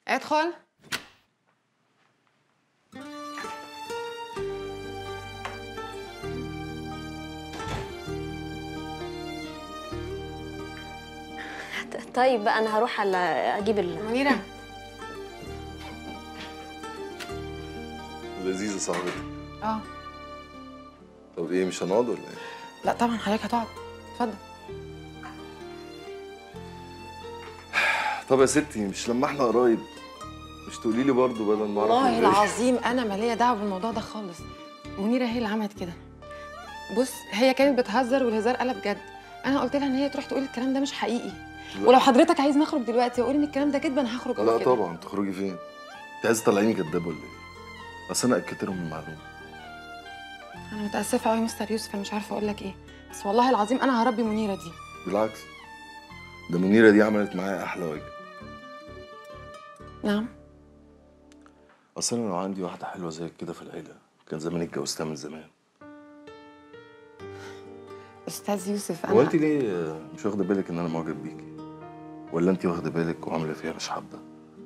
ادخل طيب بقى انا هروح على اجيب ال... منيره لذيذة صاحبتي اه طب ايه مش هنقعد ولا ايه؟ لا طبعا حضرتك هتقعد اتفضل طب يا ستي مش لما احنا قرايب مش تقولي لي برضه بدل ما اعرف والله إزاي؟ العظيم انا ماليه دعوه بالموضوع ده خالص منيره هي اللي عملت كده بص هي كانت بتهزر والهزار قلب جد انا قلت لها ان هي تروح تقول الكلام ده مش حقيقي لا. ولو حضرتك عايز نخرج دلوقتي واقول ان الكلام ده كدب انا هخرج لا أقول كده. طبعا تخرجي فين؟ انت عايزه تطلعيني كداب ولا ايه؟ اصل انا اكدت لهم المعلومه انا متاسفه قوي مستر يوسف انا مش عارفه اقول لك ايه بس والله العظيم انا هربي منيره دي بالعكس ده منيره دي عملت معايا احلى واجب نعم اصل انا لو عندي واحده حلوه زيك كده في العيله كان زماني اتجوزتها من زمان استاذ يوسف انا هو انت ليه مش واخده بالك ان انا معجب بيكي ولا انت واخده بالك وعامله فيها مش حابه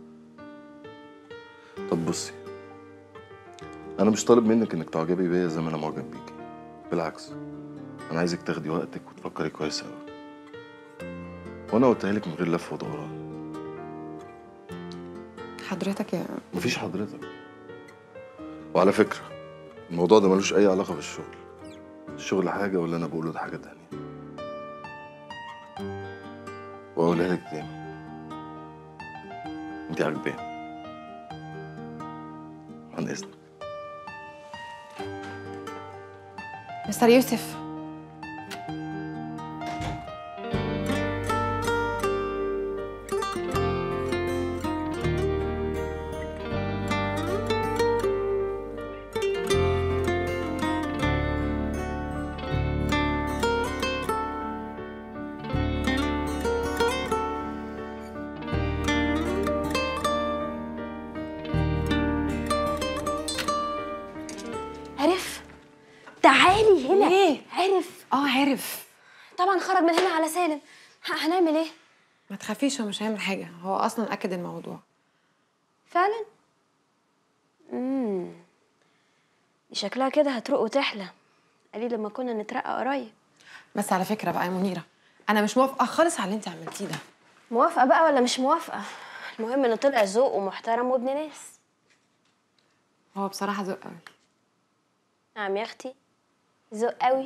طب بصي انا مش طالب منك انك تعجبي بيا زي ما انا معجب بيكي بالعكس انا عايزك تاخدي وقتك وتفكري كويس قوي وانا قلتها لك من غير لف ودوران حضرتك يا مفيش حضرتك وعلى فكره الموضوع ده ملوش اي علاقه بالشغل الشغل حاجه واللي انا بقوله ده حاجه تانية واقولها لك تاني انت عجباني عن اذنك مستر يوسف عرف تعالي هنا ليه؟ عرف اه عارف طبعا خرج من هنا على سالم ه- هنعمل ايه ما تخافيش هو مش هيعمل حاجه هو اصلا اكد الموضوع فعلا امم دي شكلها كده هتروق وتحلى قالي لما كنا نترقى قريب بس على فكره بقى يا منيره انا مش موافقه خالص على اللي انت عملتيه ده موافقه بقى ولا مش موافقه المهم انه طلع ذوق ومحترم وابن ناس هو بصراحه ذوق قوي نعم يا اختي ذوق قوي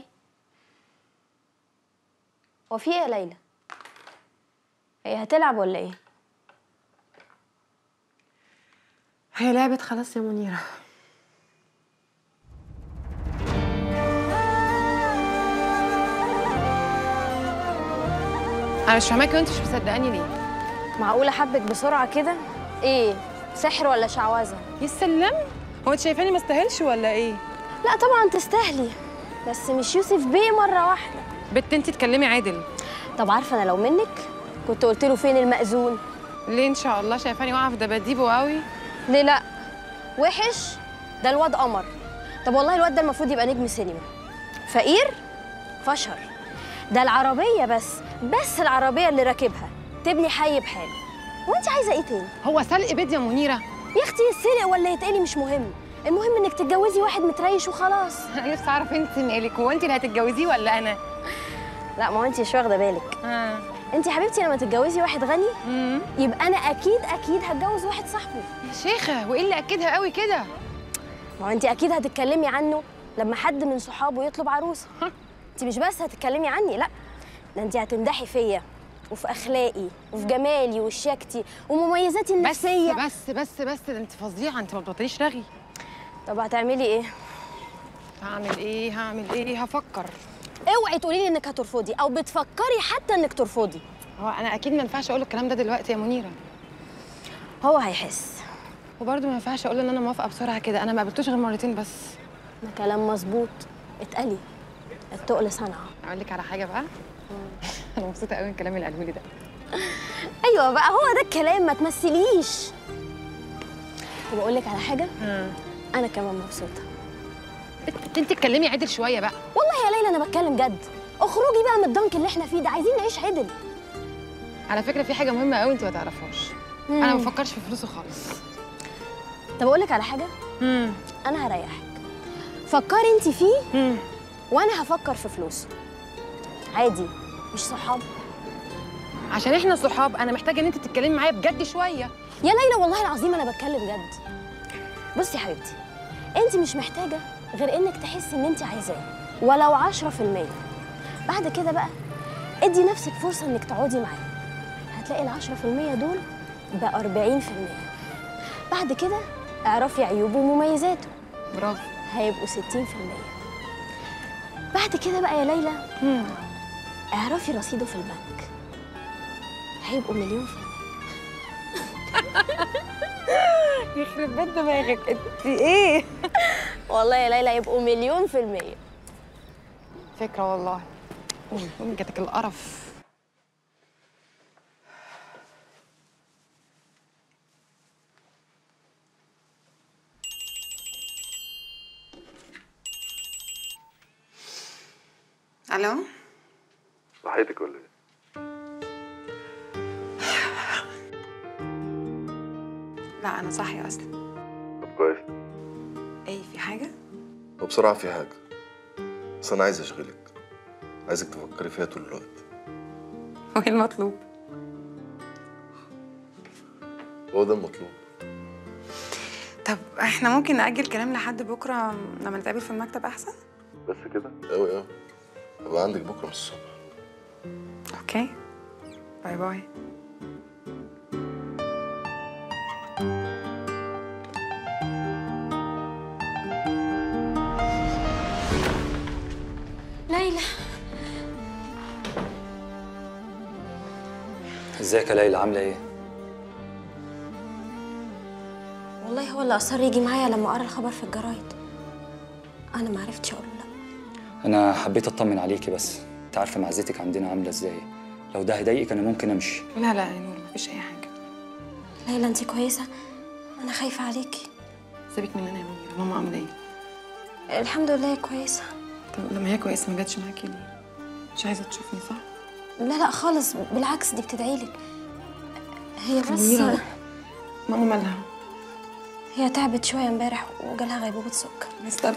هو في ايه يا ليلى هي هتلعب ولا ايه هي لعبت خلاص يا منيره انا مش فاهماكي وانت مش مصدقاني ليه معقوله حبك بسرعه كده ايه سحر ولا شعوذه يا سلام هو انت شايفاني ما استاهلش ولا ايه لا طبعا تستاهلي بس مش يوسف بيه مره واحده بت انت تكلمي عادل طب عارفه انا لو منك كنت قلت له فين المأذون ليه ان شاء الله شايفاني واقعه في دباديبه قوي ليه لا وحش ده الواد قمر طب والله الواد ده المفروض يبقى نجم سينما فقير فشر ده العربيه بس بس العربيه اللي راكبها تبني حي بحاله وانت عايزه ايه تاني هو سلق بيض يا منيره يا اختي يتسرق ولا يتقلي مش مهم المهم انك تتجوزي واحد متريش وخلاص انا نفسي اعرف انت مالك هو انت اللي هتتجوزيه ولا انا لا ما هو انت مش واخده بالك اه انت يا حبيبتي لما تتجوزي واحد غني امم يبقى انا اكيد اكيد هتجوز واحد صاحبه يا شيخه وايه اللي اكدها قوي كده ما هو انت اكيد هتتكلمي عنه لما حد من صحابه يطلب عروسه انت مش بس هتتكلمي عني لا ده انت هتمدحي فيا وفي اخلاقي وفي جمالي وشياكتي ومميزاتي بس النفسيه بس بس بس ده انت فظيعه انت ما بتبطليش رغي طب هتعملي ايه هعمل ايه هعمل ايه هفكر اوعي تقولي لي انك هترفضي او بتفكري حتى انك ترفضي هو انا اكيد ما ينفعش اقول الكلام ده دلوقتي يا منيره هو هيحس وبرده ما ينفعش اقول ان انا موافقه بسرعه كده انا ما قابلتوش غير مرتين بس ده كلام مظبوط اتقلي التقل صنعه اقول لك على حاجه بقى انا مبسوطه قوي من الكلام اللي قاله لي ده ايوه بقى هو ده الكلام ما تمثليش طب اقول لك على حاجه انا كمان مبسوطه انت انت اتكلمي عدل شويه بقى والله يا ليلى انا بتكلم جد اخرجي بقى من الضنك اللي احنا فيه ده عايزين نعيش عدل على فكره في حاجه مهمه قوي انت ما تعرفهاش انا ما بفكرش في فلوسه خالص طب اقول لك على حاجه امم انا هريحك فكري انت فيه امم وانا هفكر في فلوسه عادي مش صحاب عشان احنا صحاب انا محتاجه ان انت تتكلمي معايا بجد شويه يا ليلى والله العظيم انا بتكلم جد بصي يا حبيبتي انت مش محتاجه غير انك تحسي ان انت عايزاه ولو 10% بعد كده بقى ادي نفسك فرصه انك تقعدي معاه هتلاقي ال 10% دول ب 40% بعد كده اعرفي عيوبه ومميزاته برافو هيبقوا 60% بعد كده بقى يا ليلى امم اعرفي رصيده في البنك هيبقوا مليون في المية يخرب بيت دماغك انت ايه والله يا ليلى يبقوا مليون في المية فكره والله امي جاتك القرف الو صحيتك ولا ايه؟ لا انا صاحيه اصلا طب كويس ايه في حاجه وبسرعة في حاجة بس أنا عايز أشغلك عايزك تفكري فيها طول الوقت هو ايه المطلوب هو ده المطلوب طب احنا ممكن نأجل كلام لحد بكرة لما نتقابل في المكتب أحسن؟ بس كده؟ أوي أوي هبقى عندك بكرة من الصبح اوكي باي باي ليلى ازيك يا ليلى عامله ايه والله هو اللي أصر يجي معايا لما قرا الخبر في الجرايد أنا ما عرفتش أقول له لا انا حبيت اطمن عليكي بس انت عارفه معزتك عندنا عامله ازاي لو ده هيضايقك انا ممكن امشي لا لا يا نور مفيش اي حاجه ليلى أنت كويسة أنا خايفة عليكي سيبك مننا يا منير ماما عامله ايه الحمد لله كويسة طب لما هي كويسه ما جاتش معاكي ليه مش عايزه تشوفني صح لا لا خالص بالعكس دي بتدعيلك هي بس منيرة. ماما مالها هي تعبت شوية امبارح وجالها غيبوبة سكر استنى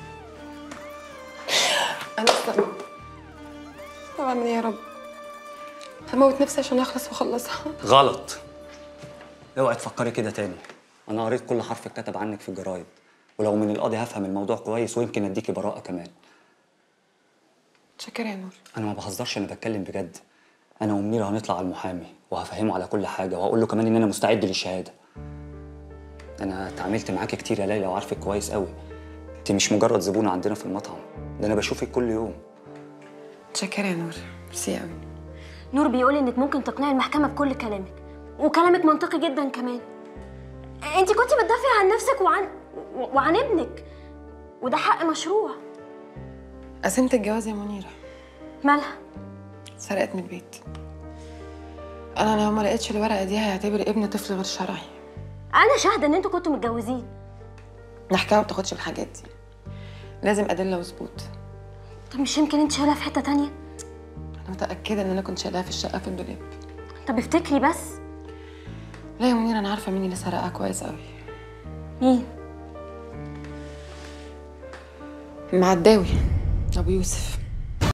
انا استنى طب اعمل ايه يا رب هموت نفسي عشان اخلص واخلصها غلط اوعي تفكري كده تاني انا قريت كل حرف اتكتب عنك في الجرايد ولو من القاضي هفهم الموضوع كويس ويمكن اديكي براءه كمان شكرا يا نور انا ما بهزرش انا بتكلم بجد انا ومنير هنطلع على المحامي وهفهمه على كل حاجه وهقول له كمان ان انا مستعد للشهاده انا اتعاملت معاكي كتير يا ليلى وعارفك كويس قوي انت مش مجرد زبونه عندنا في المطعم ده انا بشوفك كل يوم شكرا يا نور ميرسي قوي نور بيقول انك ممكن تقنعي المحكمة بكل كلامك وكلامك منطقي جدا كمان انت كنت بتدافعي عن نفسك وعن وعن ابنك وده حق مشروع قسمت الجواز يا منيره مالها سرقت من البيت انا لو ما لقيتش الورقه دي هيعتبر ابني طفل غير شرعي انا شاهده ان انتوا كنتوا متجوزين الحكايه ما بتاخدش الحاجات دي لازم ادله وثبوت طب مش يمكن انت شايلها في حته تانية انا متاكده ان انا كنت شايلاها في الشقه في الدولاب طب افتكري بس لا يا منيره انا عارفه مين اللي سرقها كويس قوي مين معداوي ابو يوسف